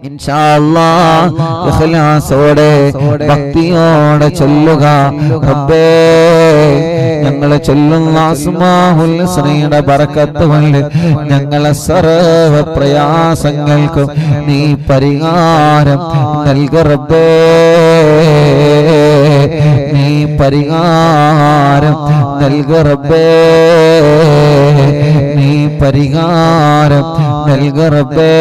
ഇൻഷാ അല്ലാഹ് ഇഖ്ലാസോടെ ഭക്തിയോടെ ചൊല്ലുക റബ്ബേ ഞങ്ങൾ ചൊല്ലുന്ന അസ്മാഹുൽ ഹുസ്നയുടെ ബറക്കത്ത് കൊണ്ട് ഞങ്ങളെ സർവ പ്രയാസങ്ങൾക്കും നീ പരിഹാരം നൽക റബ്ബേ നീ പരിഹാരം നൽക റബ്ബേ നീ പരിഹാരം നൽക റബ്ബേ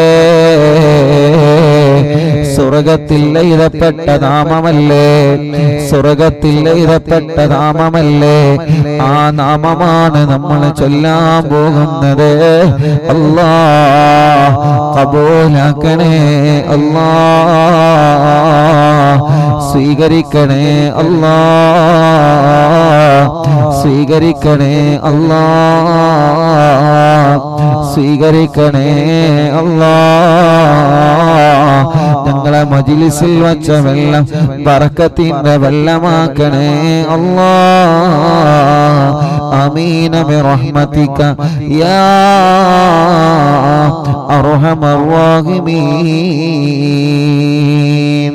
സ്വർഗത്തിൽ എഴുതപ്പെട്ട നാമമല്ലേ സ്വർഗത്തിൽ എഴുതപ്പെട്ട നാമമല്ലേ ആ നാമമാണ് നമ്മൾ ചൊല്ലാൻ പോകുന്നത് അല്ലാ കബൂലാക്കണേ അല്ലാ സ്വീകരിക്കണേ അല്ലാ സ്വീകരിക്കണേ അല്ലാ സ്വീകരിക്കണേ അല്ലാ ഞങ്ങളെ മജിലിസിൽ വച്ച വെള്ളം ബറക്കത്തിന്റെ വെള്ളമാക്കണേ അല്ലാ آمين برحمتك يا أرحم الراحمين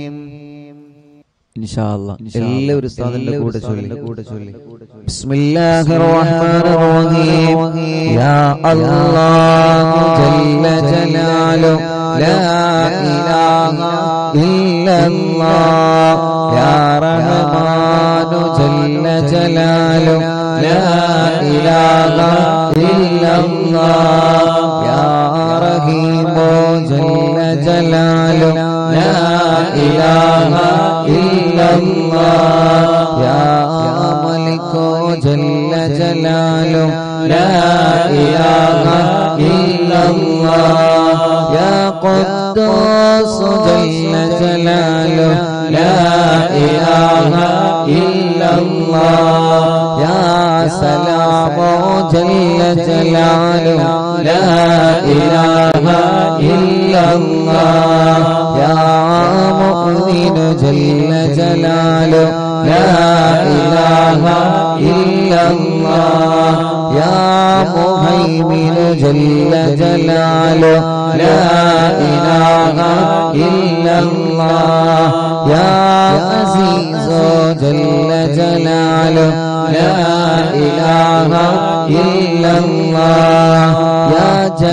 എല്ലാവരും ഉസ്താദിന്റെ കൂടെ ചൊല്ലി കൂടെ ചൊല്ലി بسم الله الرحمن الرحيم يا الله جل جلاله لا إله إلا الله يا رحمن جل جلاله لا إله إلا الله يا رحيم جل جلاله لا إله إلا الله يا ملك جل جلاله لا إله إلا الله يا قدوس جل جلاله لا إله إلا الله يا سلام جل جلاله لا إله إلا الله يا مؤمن جل جلاله لا إله إلا الله يا مهيمن جل جلاله لا إله إلا الله يا عزيز جل جلاله لا إله إلا الله يا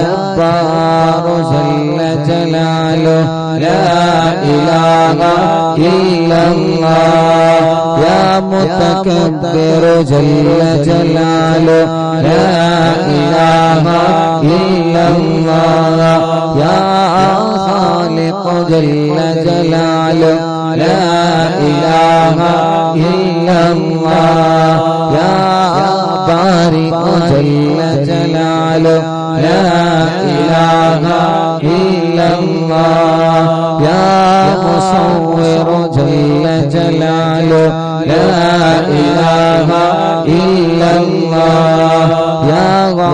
جبار جل جلاله لا إله إلا الله يا متكبر جل جلاله لا إله إلا الله يا خالق جل جلاله لا إله إلا الله يا بارئ جل جلاله لا إله إلا الله يا مصور جل جلاله لا إله إلا الله يا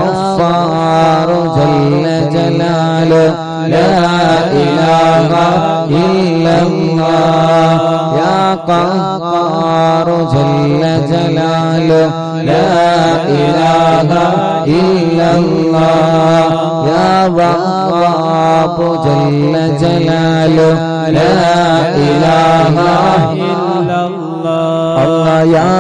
غفار جل جلاله لا إله إلا الله يا قهار جل جلاله لا إله إلا الله يا وهاب جل جلاله لا إله إلا الله الله يا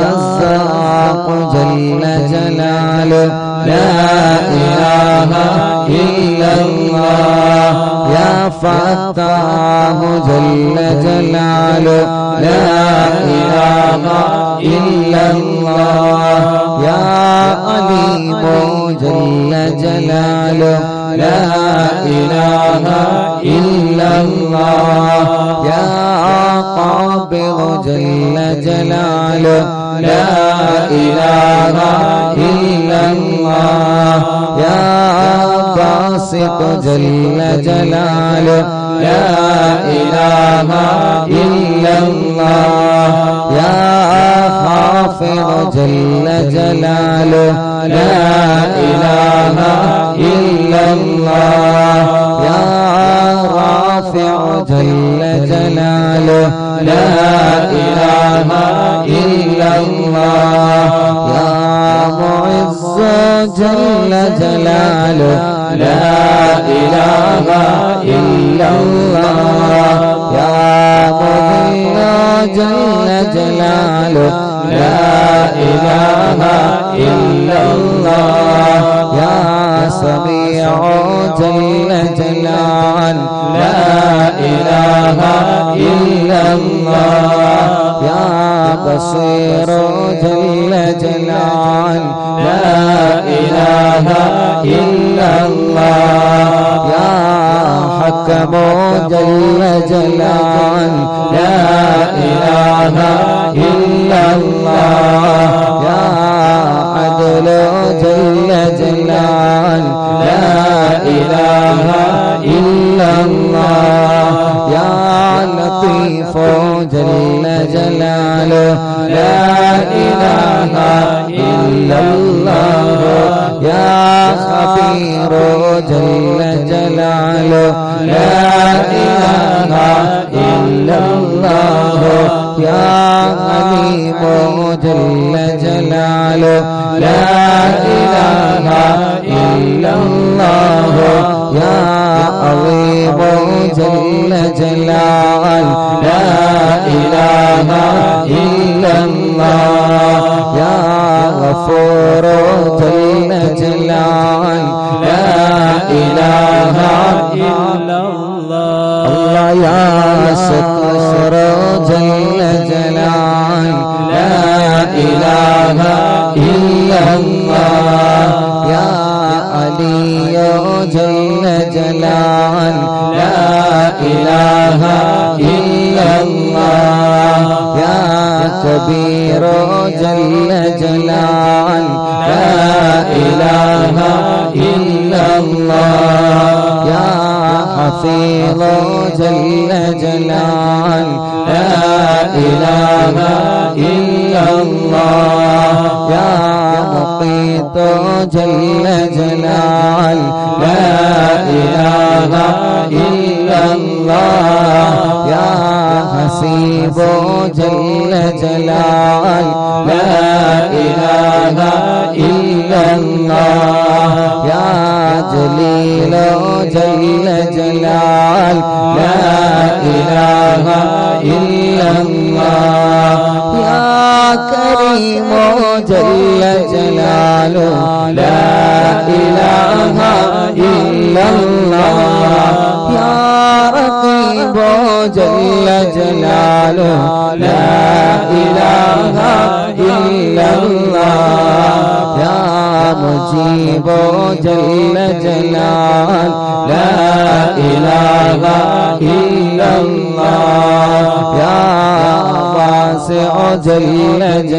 رزاق جل جلاله لا إله إلا الله يا فتاه جل جلاله لا إله إلا الله يا عليم جل جلاله لا إله إلا الله يا قابض جل جلاله لا إله إلا الله يا باسط جل جلاله لا إله إلا الله يا خافض جل جلاله لا إله إلا الله يا رافع جل جلاله لا إله إلا الله يا معز جل جلاله لا إله إلا جلاله لا إله إلا الله يا سميع جل جلال لا إله إلا الله يا بصير جل جلال لا إله إلا الله يا حكم جل جلال لا إله إلا الله يا عدل جل جلال لا إله إلا الله يا لطيف جل جلاله لا إله إلا الله يا خبير جل جلاله لا إله إلا الله يا عليم جل جلاله لا إله إلا الله يا عظيم جل جلال لا إله إلا الله يا غفور جل جلال لا إله إلا الله يا ستر جل جلال لا إله إلا الله يا علي جل جلال لا إله إلا الله يا كبير جل جلال لا إله إلا الله يا حفيظ جل جلال لا إله إلا الله يا مقيت جل جلال لا إله إلا الله يا حسيب جل جلال لا إله إلا الله يا جليل جل جلال لا إله إلا الله يا كريم جل جلاله لا إله إلا الله يا رقيب جل جلاله لا إله إلا الله يا مجيب جل جلال لا إله إلا الله يا واسع جل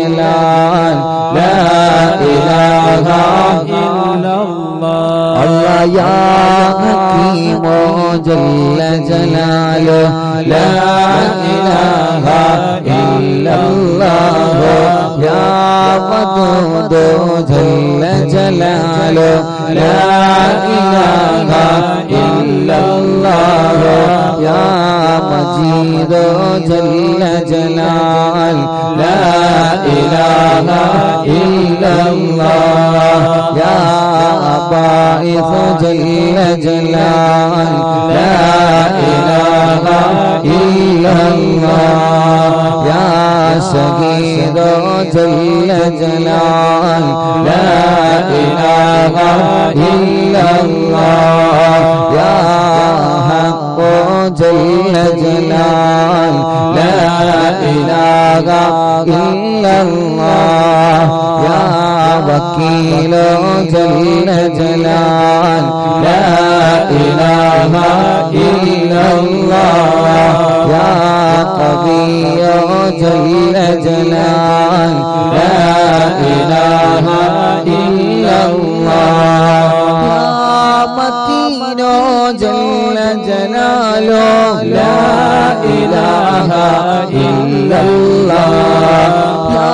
جلال لا إله إلا الله الله يا حكيم جل جلاله لا إله إلا الله يا ودود جل جلاله لا إله إلا الله يا مجيد جل جلال لا إله إلا الله يا باعث جل جلال لا إله إلا الله يا شهيد جل جلال لا إله إلا الله يا حق جل جلال لا إله إلا الله يا وكيل جل جلال لا إله إلا الله يا قوي جل جلال لا إله إلا الله يا متين جل جلاله لا إله إلا الله يا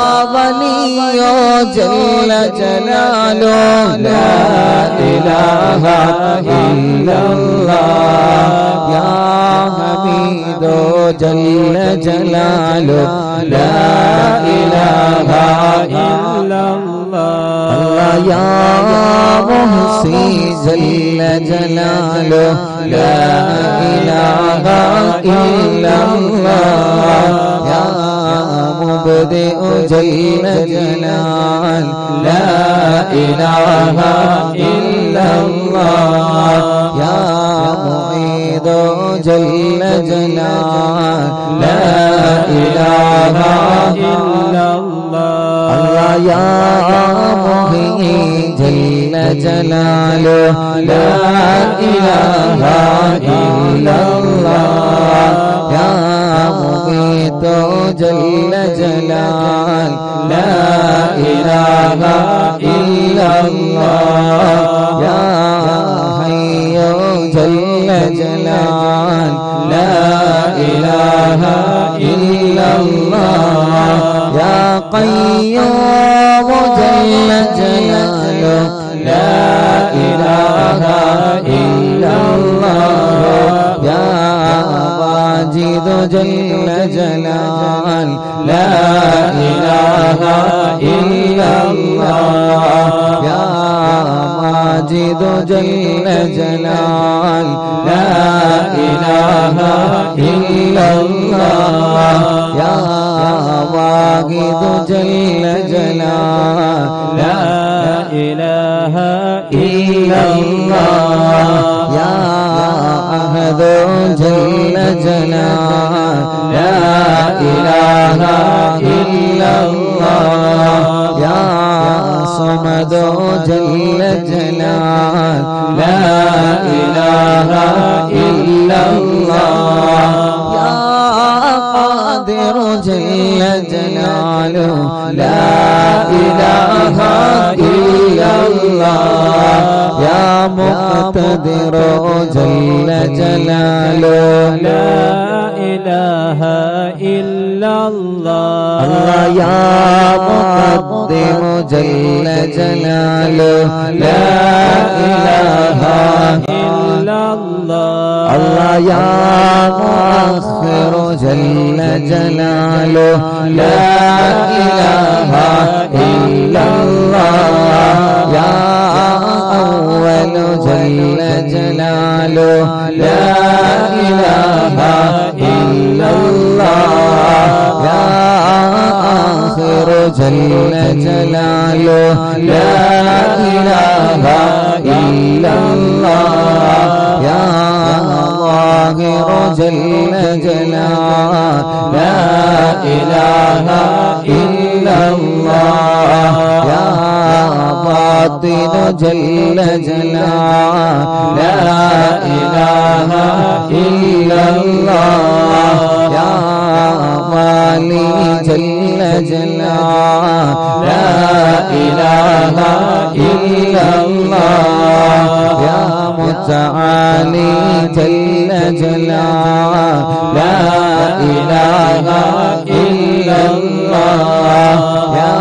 ولي جل جلاله لا إله إلا الله يا حميد جل جلاله لا إله إلا الله الله يا محسي جل جلاله لا إله إلا الله يا مبدئ جل جلال لا إله إلا الله يا معيد جل جلال لا إله إلا الله الله يا محيي جل جلاله لا إله إلا الله يا مميت جل جلال لا إله إلا الله يا حي جل جلال لا إله إلا الله يا قيوم جل جلاله لا إله إلا الله يا ماجد جل جلال لا إله إلا الله يا ماجد جل جلال لا إله إلا الله يا واجد جل جلال لا إله إلا الله يا أحد جل جلال لا إله إلا الله يا صمد جل جلال لا إله إلا الله يا قادر جل جلاله لا إله إلا الله يا مقتدر جل جلاله لا إله إلا الله الله يا مقدم جل جلاله لا إله إلا الله الله يا مؤخر جل جلاله لا إله إلا الله يا أول جل جلاله لا إله إلا الله يا آخر جل جلاله لا إله إلا الله يا ظاهر جل جلاله لا إله إلا الله يا باطن جل جلاله لا إله إلا الله يا مالي جل جلاله لا إله إلا الله يا متعالي جل جلاله لا إله إلا الله يا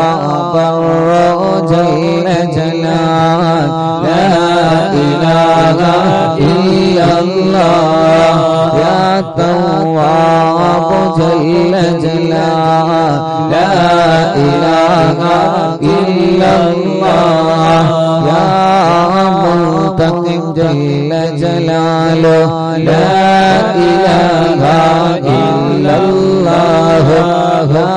بر جل جلاله لا إله إلا الله يا تواب جل جلاله لا إله إلا الله يا منتقم جل جلاله لا إله إلا الله يا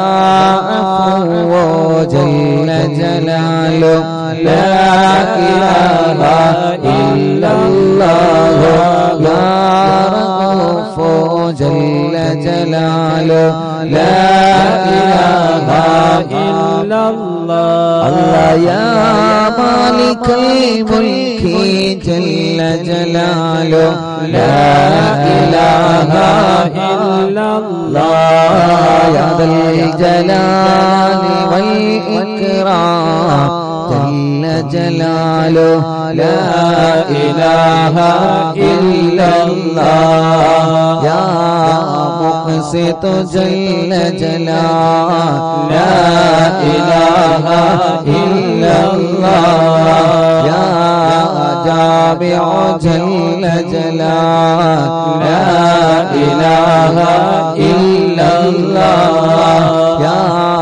عفو جل جلاله لا إله إلا الله يا رؤوف جل جلاله لا إله إلا الله الله يا مالك الملك جل جلاله لا إله إلا الله يا ذا الجلال والإكرام جل جلاله لا إله إلا الله يا مقسط جل جلاله لا إله إلا الله يا جامع جل جلاله لا إله إلا الله يا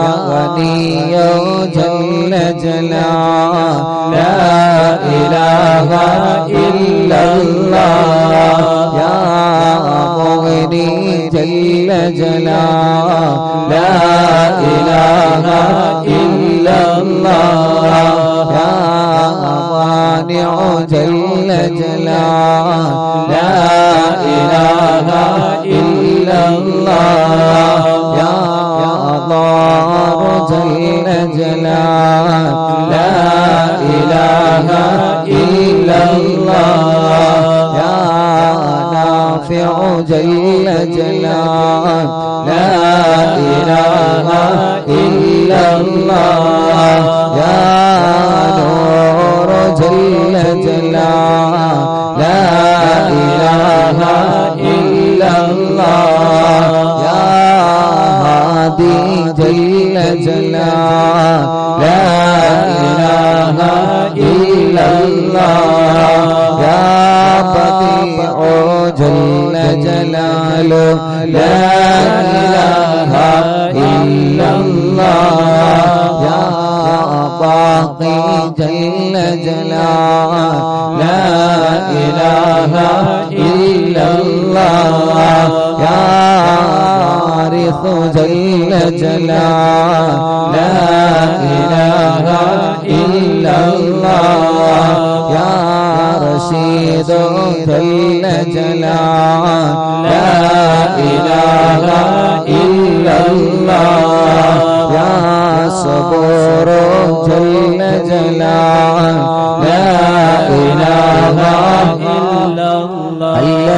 غني جل جلاله لا إله إلا الله يا مغني جل جل جلاله لا إله إلا الله يا مانع جل جلاله لا إله إلا الله يا ضار جل جلاله لا إله إلا الله يا نافع جل جلاله لا إله إلا الله يا نور جل جلاله لا إله إلا الله يا هادي جل جلاله لا إله إلا الله يا بديع جل جلاله لا إله إلا الله يا باقي جل جلاله لا إله إلا الله يا وارث جل جلاله لا إله إلا الله يا رشيد جل جلاله لا إله إلا الله يا صبور جل جلاله لا إله إلا الله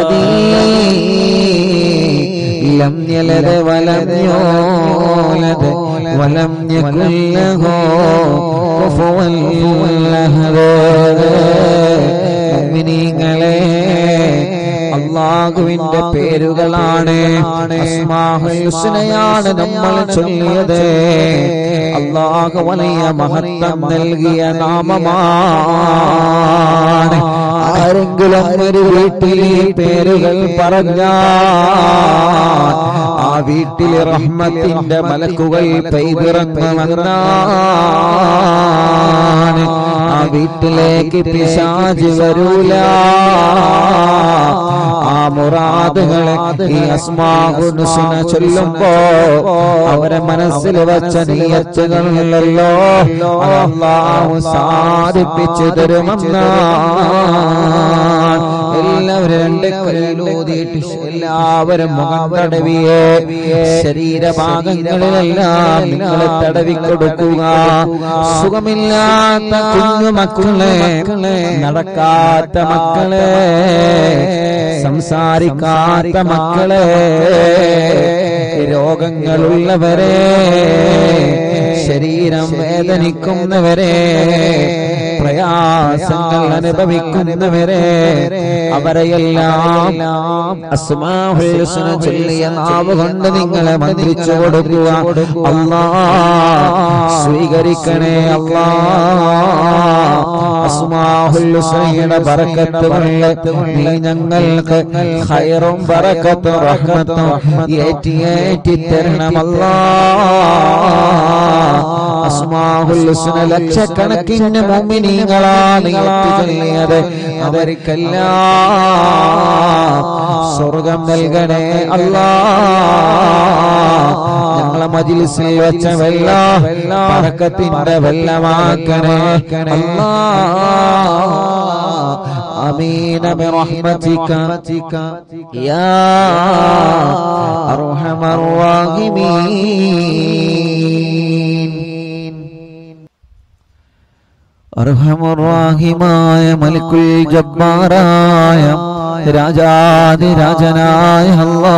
الذي لم يلد ولم يولد ولم يكن له كفوا أحد മുഅ്മിനീങ്ങളെ അള്ളാഹുവിന്റെ പേരുകളാണ് അസ്മാഹുൽ ഹുസ്നയാണ് നമ്മൾ ചൊല്ലിയത് അള്ളാഹു വലിയ മഹത്വം നൽകിയ നാമമാണ് ആരെങ്കിലും ഒരു വീട്ടിൽ ഈ പേരുകൾ പറഞ്ഞാൽ ആ വീട്ടിൽ റഹ്മത്തിന്റെ മലക്കുകൾ പെയ്തിറങ്ങുമെന്നാണ് ആ വീട്ടിലേക്ക് പിശാജ് വരൂല ആ മുറാദുകളെ ഈ അസ്മാഹുനുസുന ചൊല്ലുമ്പോ അവരെ മനസ്സിൽ വെച്ച നീയത്തുകളല്ലോ അള്ളാഹു സാധിപ്പിച്ചു തരുമെന്നാണ് എല്ലാവരും രണ്ട് കല്ലൂതിയിട്ട് എല്ലാവരും മുഖം തടവിയെ ശരീരഭാഗങ്ങളിലെല്ലാം നിങ്ങൾ തടവി കൊടുക്കുക സുഖമില്ലാത്ത കുഞ്ഞു മക്കളെ നടക്കാത്ത മക്കളെ സംസാരിക്കാത്ത മക്കളെ രോഗങ്ങളുള്ളവരെ ശരീരം വേദനിക്കുന്നവരെ പ്രയാസങ്ങൾ അനുഭവിക്കുന്നവരെ അവരെയെല്ലാം അസ്മാഹുൽ ഹുസ്ന ചൊല്ലിയ നാവ് കൊണ്ട് നിങ്ങളെ മന്ത്രിച്ചു കൊടുക്കുക അല്ലാ സ്വീകരിക്കണേ അല്ലാ അസ്മാഹുൽ ഹുസ്നയുടെ ബറക്കത്ത് കൊണ്ട് നീ ഞങ്ങൾക്ക് ഖൈറും ബറക്കത്തും റഹ്മത്തും ഏറ്റി ഏറ്റി തരണമല്ലാ അസ്മാഹുൽ ഹുസ്ന ലക്ഷക്കണക്കിന് മുഅ്മിനീങ്ങളാണ് ചൊല്ലിയത് അവർക്കെല്ലാം സ്വർഗം നൽകണേ അല്ലാ ഞങ്ങളെ മജിലിസിൽ വെച്ച വെള്ള പറക്കത്തിന്റെ വെള്ളമാക്കണേ അല്ലാ آمين برحمتك يا أرحم الراحمين അർഹമുറാഹിമായ മലിക്കുൽ ജബ്ബാറായ രാജാതിരാജനായ അല്ലാ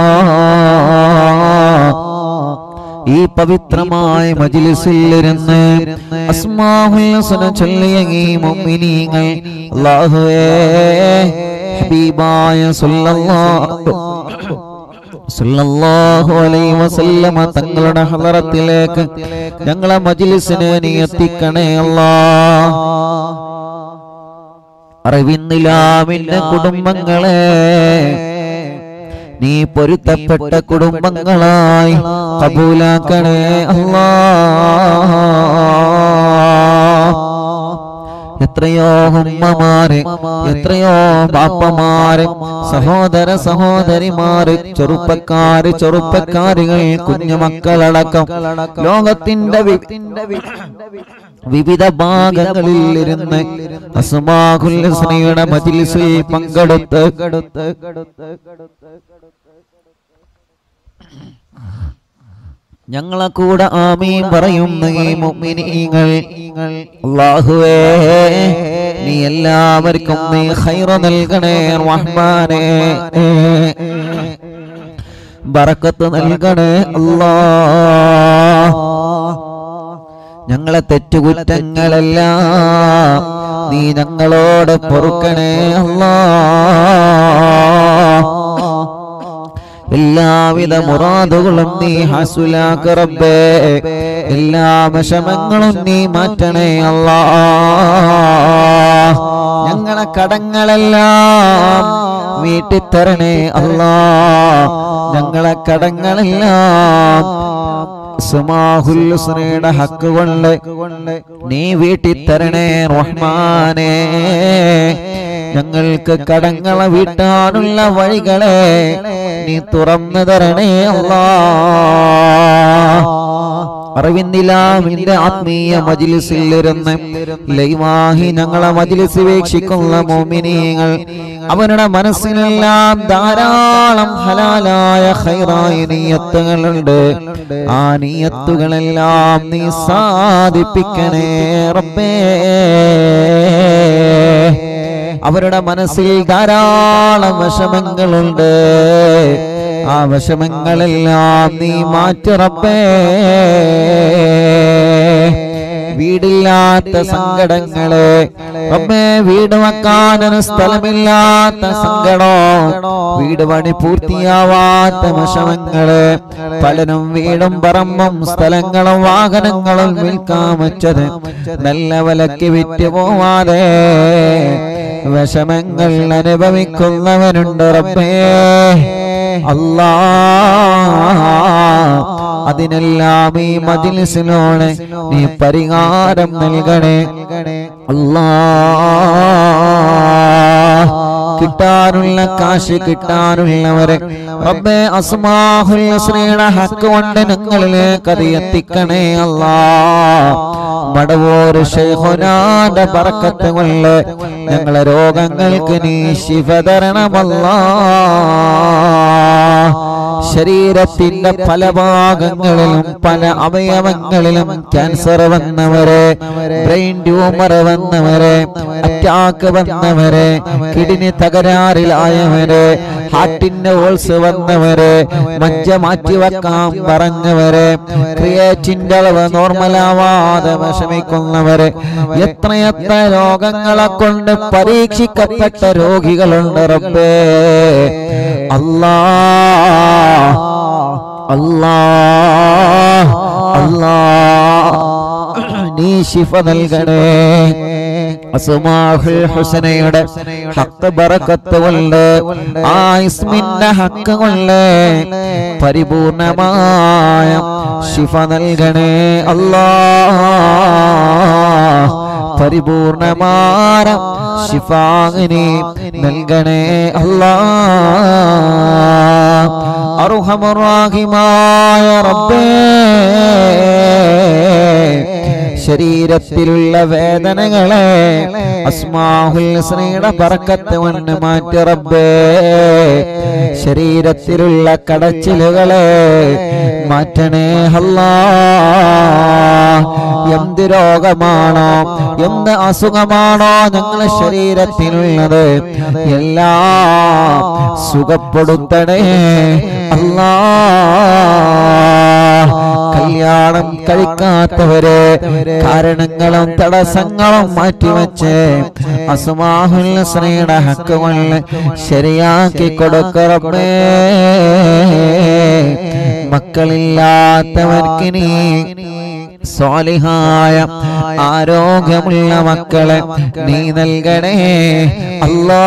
ഈ പവിത്രമായ മജിലിസിൽ ഇരുന്ന് അസ്മാഹുൽ ഹുസ്ന ചൊല്ലിയ ഈ മുഅ്മിനീങ്ങൾ അല്ലാഹുവേ ഹബീബായ സല്ലല്ലാഹു സല്ലല്ലാഹു അലൈഹി വസല്ലമ തങ്ങളുടെ ഹളറത്തിലേക്ക് ഞങ്ങളെ മജ്ലിസിനെ നീ എത്തിക്കണേ അല്ലാ അറിവിന്നിലാമിന്റെ കുടുംബങ്ങളെ നീ പൊരുത്തപ്പെട്ട കുടുംബങ്ങളായി കബൂലാക്കണേ അല്ലാ എത്രയോ ഉമ്മമാര് എത്രയോ ബാപ്പമാര് സഹോദര സഹോദരിമാര് ചെറുപ്പക്കാര് ചെറുപ്പക്കാരികൾ കുഞ്ഞുമക്കളടക്കം ലോകത്തിന്റെ വി- വിവിധ ഭാഗങ്ങളിൽ ഇരുന്ന് അസ്മാഹുല്ലയുടെ മജിലിസിൽ പങ്കെടുത്ത് ഞങ്ങളെ കൂടെ ആമീൻ പറയുന്ന ഈ മുഅ്മിനീങ്ങൾ അല്ലാഹുവേ നീ എല്ലാവർക്കും നീ ഖൈറ നൽകണേ റഹ്മാനേ ബറക്കത്ത് നൽകണേ അല്ലാ ഞങ്ങളെ തെറ്റുകുറ്റങ്ങളെല്ലാം നീ ഞങ്ങളോട് പൊറുക്കണേ അല്ലാ എല്ലാവിധ മുറാദുകളും നീ ഹസുലാക്ക് റബ്ബേ എല്ലാ വിഷമങ്ങളും നീ മാറ്റണേ അല്ലാ ഞങ്ങളെ കടങ്ങളെല്ലാം വീട്ടിത്തരണേ അല്ലാ ഞങ്ങളെ കടങ്ങളെല്ലാം സുമാഹുല്ലുസ്നയുടെ ഹക്ക് കൊണ്ട് നീ വീട്ടിത്തരണേ റഹ്മാനേ ഞങ്ങൾക്ക് കടങ്ങളെ വീട്ടാനുള്ള വഴികളെ നീ തുറന്നു തരണേ അല്ലാ അറിവിന്ദിലാവിന്റെ ആത്മീയ മജിലിസിൽ ഇരുന്ന് ലൈവാഹി ഞങ്ങളെ മജിലിസ് വീക്ഷിക്കുന്ന മോമിനിയങ്ങൾ അവരുടെ മനസ്സിലെല്ലാം ധാരാളം ഹലാലായ ഹൈറായ നീയത്തുകളുണ്ട് ആ നീയത്തുകളെല്ലാം നീ സാധിപ്പിക്കണേ റബ്ബേ അവരുടെ മനസ്സിൽ ധാരാളം വിഷമങ്ങളുണ്ട് ആ വിഷമങ്ങളെല്ലാം നീ മാറ്റിറപ്പേ വീടില്ലാത്ത സങ്കടങ്ങള് റബ്ബേ വീട് വെക്കാനൊരു സ്ഥലമില്ലാത്ത സങ്കടോ വീട് പണി പൂർത്തിയാവാത്ത വിഷമങ്ങള് പലരും വീടും പറമ്പും സ്ഥലങ്ങളും വാഹനങ്ങളും വിൽക്കാൻ വെച്ചത് നല്ല വിലക്ക് വിറ്റ് പോവാതെ വിഷമങ്ങൾ അനുഭവിക്കുന്നവനുണ്ട് റബ്ബേ അല്ലാ അതിനെല്ലാം ഈ മജിലിസിനോട് നീ പരിഹാരം നൽകണേ അല്ലാ കിട്ടാനുള്ള കാശ് കിട്ടാനുള്ളവരെ റബ്ബേ അസ്മാഹുൽ ഹുസ്നയുടെ ഹക്ക് കൊണ്ട് ഞങ്ങളിലേക്ക് അത് എത്തിക്കണേ അല്ലാ മടവൂർ ഷെയ്ഖുനാന്റെ ബറക്കത്ത് കൊണ്ട് ഞങ്ങളെ രോഗങ്ങൾക്ക് നീ ശിഫ തരണമല്ലാ ശരീരത്തിന്റെ പല ഭാഗങ്ങളിലും പല അവയവങ്ങളിലും ക്യാൻസർ വന്നവരെ ബ്രെയിൻ ട്യൂമർ വന്നവരെ അറ്റാക്ക് വന്നവരെ കിഡ്നി തകരാറിലായവരെ ഹാർട്ടിന്റെ ഓൾസ് വന്നവരെ മജ്ജ മാറ്റിവെക്കാൻ പറഞ്ഞവരെ ക്രിയേറ്റിന്റെ അളവ് നോർമലാവാതെ വിഷമിക്കുന്നവരെ എത്രയെത്ര രോഗങ്ങളെ കൊണ്ട് പരീക്ഷിക്കപ്പെട്ട രോഗികളുണ്ട് റബ്ബേ അല്ലാ അല്ലാ അല്ലാ നീ ശിഫ നൽകണേ അസുമാഹുൽ ഹുസനയുടെ ഹക്ക് ബറക്കത്ത് കൊണ്ട് ആ ഇസ്മിന്റെ ഹക്ക് കൊണ്ട് പരിപൂർണമായ ശിഫ നൽകണേ അല്ലാ പരിപൂർണമായ ശിഫാങ്ങിനി നൽകണേ അല്ലാ അർഹമുറാഹിമായ റബ്ബേ ശരീരത്തിലുള്ള വേദനകളെ അസ്മാഹുൽ ഹുസ്നയുടെ ബറക്കത്ത് കൊണ്ട് മാറ്റി റബ്ബേ ശരീരത്തിലുള്ള കടച്ചിലുകളെ മാറ്റണേ അല്ലാ എന്ത് രോഗമാണോ എന്ത് അസുഖമാണോ ഞങ്ങളുടെ ശരീരത്തിലുള്ളത് എല്ലാം സുഖപ്പെടുത്തണേ അല്ലാ കല്യാണം കഴിക്കാത്തവരെ കാരണങ്ങളും തടസ്സങ്ങളും മാറ്റിവെച്ച് അസുമാഹുൽ ശ്രീയുടെ ഹക്ക് കൊണ്ട് ശരിയാക്കി കൊടുക്കറപ്പേ മക്കളില്ലാത്തവർക്ക് നീ സ്വാലിഹായ ആരോഗ്യമുള്ള മക്കളെ നീ നൽകണേ അല്ലാ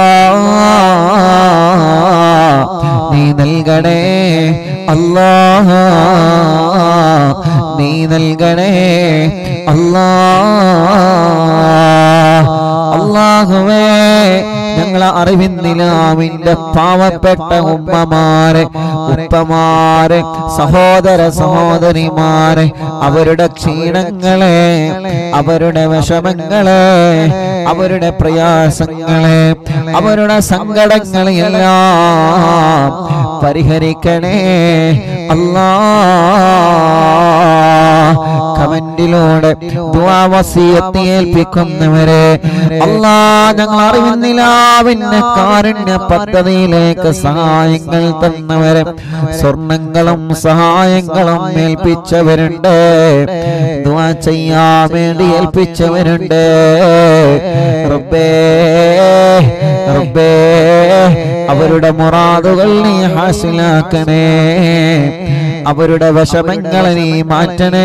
നീ നൽകണേ അല്ലാ നീ നൽകണേ അല്ലാ അള്ളാഹുവേ ഞങ്ങളെ അറിവിന്നിലാമിന്റെ പാവപ്പെട്ട ഉമ്മമാരെ ഉപ്പമാരെ സഹോദര സഹോദരിമാരെ അവരുടെ ക്ഷീണങ്ങളെ അവരുടെ വിഷമങ്ങളെ അവരുടെ പ്രയാസങ്ങളെ അവരുടെ സങ്കടങ്ങളെ എല്ലാം പരിഹരിക്കണേ അല്ലാ കമന്റിലൂടെ ദുആവസിയത്ത് ഏൽപ്പിക്കുന്നവരെ അല്ലാ ഞങ്ങൾ അറിവുന്നിലാവിന്റെ കാരുണ്യ പദ്ധതിയിലേക്ക് സഹായങ്ങൾ തന്നവരെ സ്വർണങ്ങളും സഹായങ്ങളും ഏൽപ്പിച്ചവരുണ്ട് ദുആ ചെയ്യാൻ വേണ്ടി ഏൽപ്പിച്ചവരുണ്ട് റബ്ബേ റബ്ബേ അവരുടെ മുറാദുകൾ നീ ഹാസിലാക്കണേ അവരുടെ വിഷമങ്ങൾ നീ മാറ്റണേ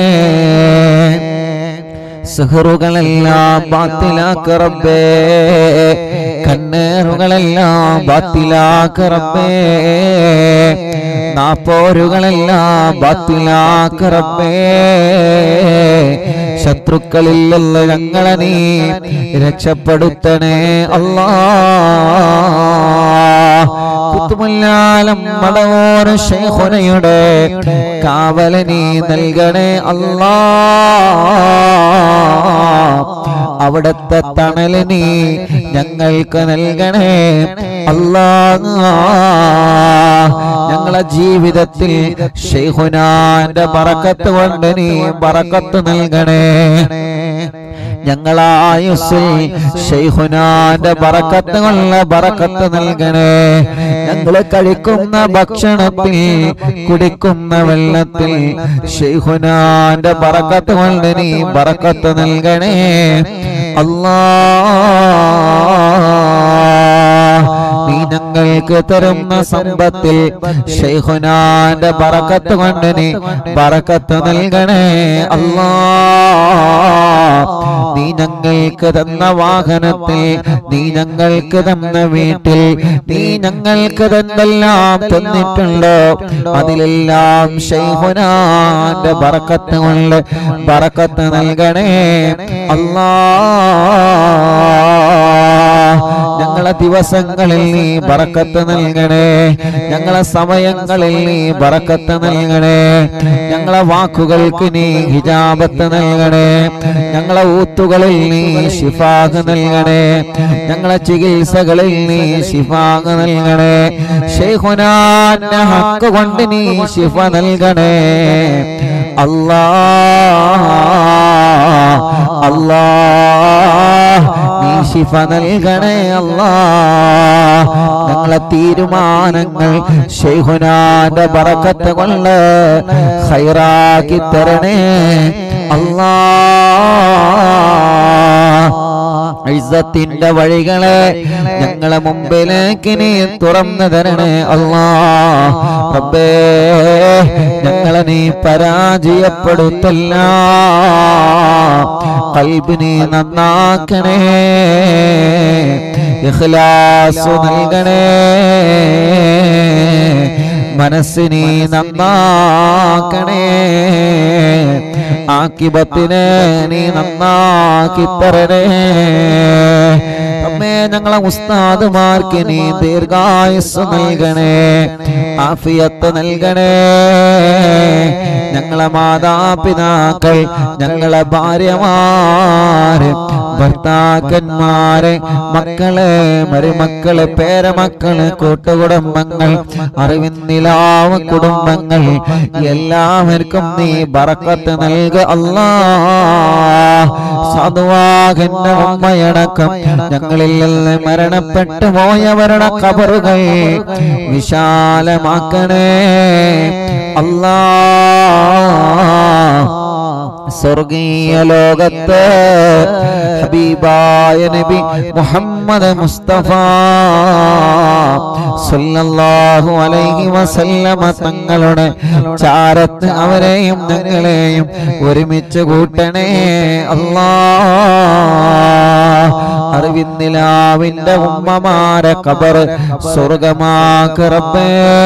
സുഹറുകളെല്ലാം ബാത്തിലാക്ക് റബ്ബേ കണ്ണേറുകളെല്ലാം ബാത്തിലാക്ക് റബ്ബേ നാപ്പോരുകളെല്ലാം ബാത്തിലാക്ക് റബ്ബേ ശത്രുക്കളിലുള്ള ഞങ്ങളെ നീ രക്ഷപ്പെടുത്തണേ അല്ലാ കുത്തുമുല്ലാലം മടവോർ ശേഖുനയുടെ കാവല നീ നൽകണേ അല്ലാ അവിടത്തെ തണല് നീ ഞങ്ങൾക്ക് നൽകണേ അല്ലാ ഞങ്ങളെ ജീവിതത്തിൽ ഷെയ്ഹുനാന്റെ ബറക്കത്ത് കൊണ്ട് നീ ബറക്കത്ത് നൽകണേ ഞങ്ങളായുസ്സിൽ ഷെയ്ഹുനാന്റെ ബറക്കത്ത് കൊള്ള ബറക്കത്ത് നൽകണേ ഞങ്ങൾ കഴിക്കുന്ന ഭക്ഷണത്തിൽ കുടിക്കുന്ന വെള്ളത്തിൽ ഷെയ്ഹുനാന്റെ ബറക്കത്ത് കൊണ്ട് നീ ബറക്കത്ത് നൽകണേ അല്ലാ നീ ഞങ്ങൾക്ക് തരുന്ന സമ്പത്തിൽ ഷെയ്ഹുനാന്റെ ബറക്കത്ത് കൊണ്ട് നീ ബറക്കത്ത് നൽകണേ അല്ലാ നീ ഞങ്ങൾക്ക് തന്ന വാഹനത്തിൽ നീ ഞങ്ങൾക്ക് തന്ന വീട്ടിൽ നീ ഞങ്ങൾക്ക് തന്നെല്ലാം തന്നിട്ടുണ്ടോ അതിലെല്ലാം ഷെയ്ഹുനാന്റെ ബറക്കത്ത് കൊണ്ട് ബറക്കത്ത് നൽകണേ അല്ലാ ഞങ്ങളെ ദിവസങ്ങളിൽ നീ ബറക്കത്ത് നൽകണേ ഞങ്ങളെ സമയങ്ങളിൽ നീ ബറക്കത്ത് നൽകണേ ഞങ്ങളെ വാക്കുകൾക്ക് നീ ഹിജാബത്ത് നൽകണേ ഞങ്ങളെ ഊത്തുകളിൽ നീ ശിഫാഖ് നൽകണേ ഞങ്ങളെ ചികിത്സകളിൽ നീ ശിഫാഖ് നൽകണേ ഷെയ്ഖുനാന്റെ ഹക്ക് കൊണ്ട് നീ ശിഫ നൽകണേ അല്ലാ അല്ലാ നീ ശിഫ നൽകണേ അല്ലാ ഞങ്ങളെ തീരുമാനങ്ങൾ ഷെയ്ഖുനാന്റെ ബറക്കത്ത് കൊണ്ട് ഹൈറാക്കി തരണേ അല്ലാ ഇസ്സത്തിന്റെ വഴികളെ ഞങ്ങളെ മുമ്പിലേക്ക് നീ തുറന്നു തരണേ അല്ലാ റബ്ബേ ഞങ്ങളെ നീ പരാജയപ്പെടുത്തല്ല കൽബിനെ നന്നാക്കണേ ഇഖ്ലാസ് നൽകണേ മനസ്സിനെ നന്നാക്കണേ ആക്കിബത്തിനെ നീ നന്നാക്കി തരണേ അമ്മേ ഞങ്ങളെ ഉസ്താദുമാർക്ക് നീ ദീർഘായുസ് നൽകണേ ആഫിയത്ത് നൽകണേ ഞങ്ങളെ മാതാപിതാക്കൾ ഞങ്ങളെ ഭാര്യമാര് ഭർത്താക്കന്മാരെ മക്കളെ മരുമക്കളെ പേരമക്കള് കൂട്ടുകുടുംബങ്ങൾ അറിവിന്നിലാവ് കുടുംബങ്ങൾ എല്ലാവർക്കും നീ ബറക്കത്ത് നൽക അല്ലാ സാധുവാകന്റെ ഉമ്മയടക്കം ഞങ്ങളിൽ നിന്ന് മരണപ്പെട്ടു പോയവരുടെ കബറുകൾ വിശാലമാക്കണേ അല്ലാ സ്വർഗീയ ലോകത്ത് ഹബീബായ നബി മുഹമ്മദ് മുസ്തഫ സല്ലല്ലാഹു അലൈഹി വസല്ലമ തങ്ങളുടെ ചാരത്ത് അവരെയും ഞങ്ങളെയും ഒരുമിച്ച് കൂട്ടണേ അല്ലാ അറിവിന്നിലാവിന്റെ ഉമ്മമാരെ കബർ സ്വർഗമാക്ക് റബ്ബേ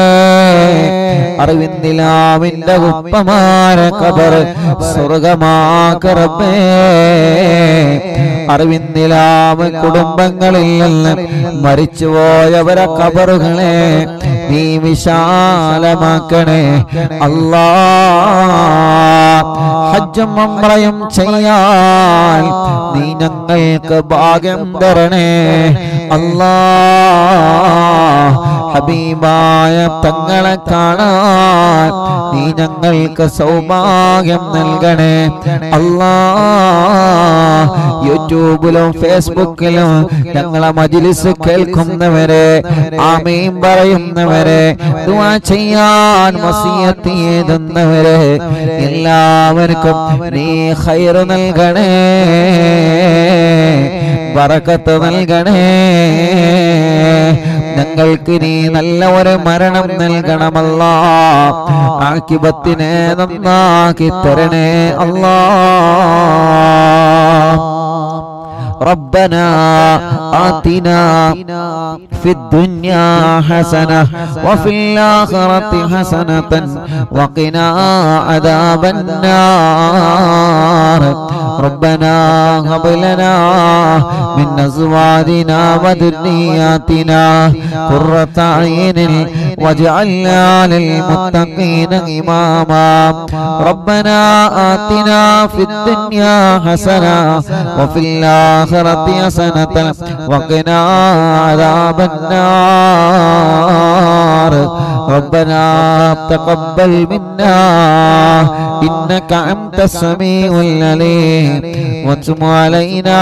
അറിവിന്നിലാവിന്റെ ഉപ്പമാരെ കബർ സ്വർഗമാക്ക് റബ്ബേ അറിവിന്ദിലാവ് കുടുംബങ്ങളിൽ നിന്ന് മരിച്ചുപോയവരെ കബറുകളെ നീ വിശാലമാക്കണേ അല്ലാ ഹജ്ജും അമ്രയും ചെയ്യാൻ നീ ഞങ്ങൾക്ക് ഭാഗ്യം തരണേ അല്ലാ ഹബീബായ തങ്ങളെ കാണാൻ നീ ഞങ്ങൾക്ക് സൗഭാഗ്യം നൽകണേ അല്ലാ യൂട്യൂബിലും ഫേസ്ബുക്കിലും ഞങ്ങളെ മജിലിസ് കേൾക്കുന്നവരെ ആമീൻ പറയുന്നവരെ ദുആ ചെയ്യാൻ വസിയത്ത് എഴുതുന്നവരെ എല്ലാവർക്കും നീ ഖൈർ നൽകണേ ബറക്കത്ത് നൽകണേ ഞങ്ങൾക്ക് നീ നല്ല ഒരു മരണം നൽകണമല്ല ആക്കിബത്തിനെ നന്നാക്കി തരണേ അല്ലാ ربنا آتنا في الدنيا حسنة وفي الآخرة حسنة وقنا عذاب النار ربنا هب لنا من أزواجنا وذرياتنا قرة عين واجعلنا للمتقين إماما ربنا آتنا في الدنيا حسنة وفي الآخرة حسنة وقنا عذاب النار ربنا تقبل منا إنك أنت السميع العليم وتب علينا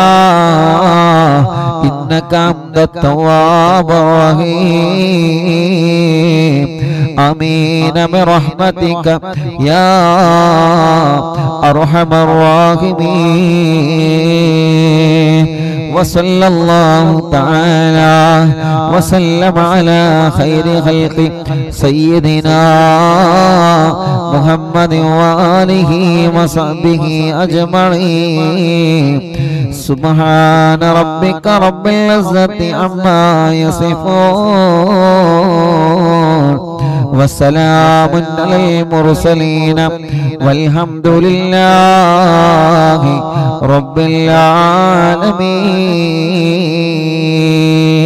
إنك أنت التواب الرحيم آمين برحمتك يا أرحم الراحمين وصلى الله تعالى وسلم على خير خلق سيدنا محمد وآله وصحبه أجمعين سبحان ربك رب العزة عما يصفون وسلام على المرسلين والحمد لله رب العالمين